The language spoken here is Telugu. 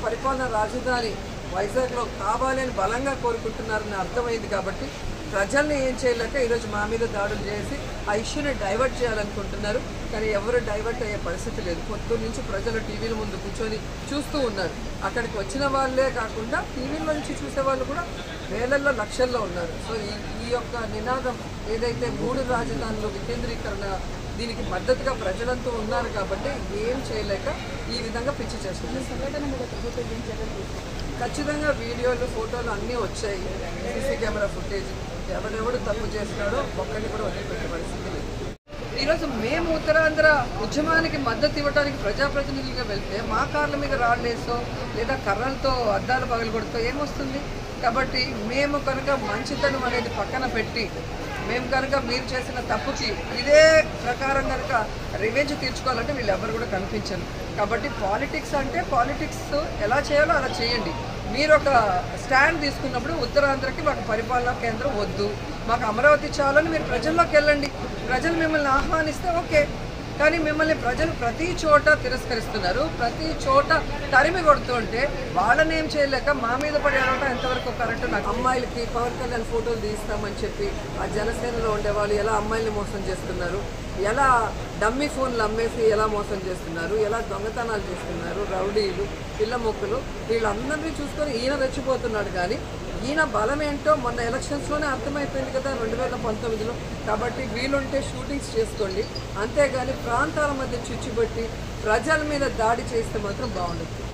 పరిపాలన రాజధాని వైజాగ్లో కావాలి అని బలంగా కోరుకుంటున్నారని అర్థమైంది కాబట్టి ప్రజల్ని ఏం చేయలేక ఈరోజు మా మీద దాడులు చేసి ఆ ఇష్యూని డైవర్ట్ చేయాలనుకుంటున్నారు కానీ ఎవరు డైవర్ట్ అయ్యే పరిస్థితి లేదు పొద్దున్న నుంచి ప్రజలు టీవీల ముందు కూర్చొని చూస్తూ ఉన్నారు అక్కడికి వచ్చిన వాళ్ళే కాకుండా టీవీల నుంచి చూసే వాళ్ళు కూడా వేలల్లో లక్షల్లో ఉన్నారు సో ఈ ఈ యొక్క నినాదం ఏదైతే మూడు రాజధానులు వికేంద్రీకరణ దీనికి మద్దతుగా ప్రజలంతా ఉన్నారు కాబట్టి ఏం చేయలేక ఈ విధంగా పిచ్చి చేస్తుంది సంఘటన మీద ప్రభుత్వం ఏం చర్యలు తీసుకుంటుంది ఖచ్చితంగా వీడియోలు ఫోటోలు అన్నీ వచ్చాయి సీసీ కెమెరా ఫుటేజ్ ఎవరెవడు తప్పు చేసినాడో ఒక్కడిని కూడా వదిలిపెట్టే పరిస్థితి లేదు ఈరోజు మేము ఉత్తరాంధ్ర ఉద్యమానికి మద్దతు ఇవ్వడానికి ప్రజాప్రతినిధులుగా వెళ్తే మా కార్ల మీద రాళ్ళేసో లేదా కర్రలతో అద్దాలు పగలగొడుతూ ఏమొస్తుంది కాబట్టి మేము కనుక మంచితనం అనేది పక్కన పెట్టి మేము కనుక మీరు చేసిన తప్పుకి ఇదే ప్రకారం కనుక రివెంజ్ తీర్చుకోవాలంటే వీళ్ళు ఎవరు కూడా కనిపించరు కాబట్టి పాలిటిక్స్ అంటే పాలిటిక్స్ ఎలా చేయాలో అలా చేయండి మీరు ఒక స్టాండ్ తీసుకున్నప్పుడు ఉత్తరాంధ్రకి మాకు పరిపాలనా కేంద్రం వద్దు మాకు అమరావతి చాలని మీరు ప్రజల్లోకి వెళ్ళండి ప్రజలు మిమ్మల్ని ఆహ్వానిస్తే ఓకే కానీ మిమ్మల్ని ప్రజలు ప్రతి చోట తిరస్కరిస్తున్నారు ప్రతి చోట తరిమి కొడుతుంటే వాళ్ళని ఏం చేయలేక మా మీద పడి అడగటం ఎంతవరకు కరెక్ట్ నాకు అమ్మాయిలకి పవన్ కళ్యాణ్ ఫోటోలు తీస్తామని చెప్పి ఆ జనసేనలో ఉండేవాళ్ళు ఎలా అమ్మాయిల్ని మోసం చేస్తున్నారు ఎలా డమ్మీ ఫోన్లు అమ్మేసి ఎలా మోసం చేస్తున్నారు ఎలా దొంగతనాలు చేస్తున్నారు రౌడీలు పిల్ల మొక్కులు వీళ్ళందరినీ చూసుకొని ఈయన రెచ్చిపోతున్నాడు కానీ ఈయన బలం ఏంటో మొన్న ఎలక్షన్స్లోనే అర్థమైపోయింది కదా రెండు వేల పంతొమ్మిదిలో కాబట్టి వీలుంటే షూటింగ్స్ చేసుకోండి అంతేగాని ప్రాంతాల మధ్య చిచ్చుబట్టి ప్రజల మీద దాడి చేస్తే మాత్రం బాగుండదు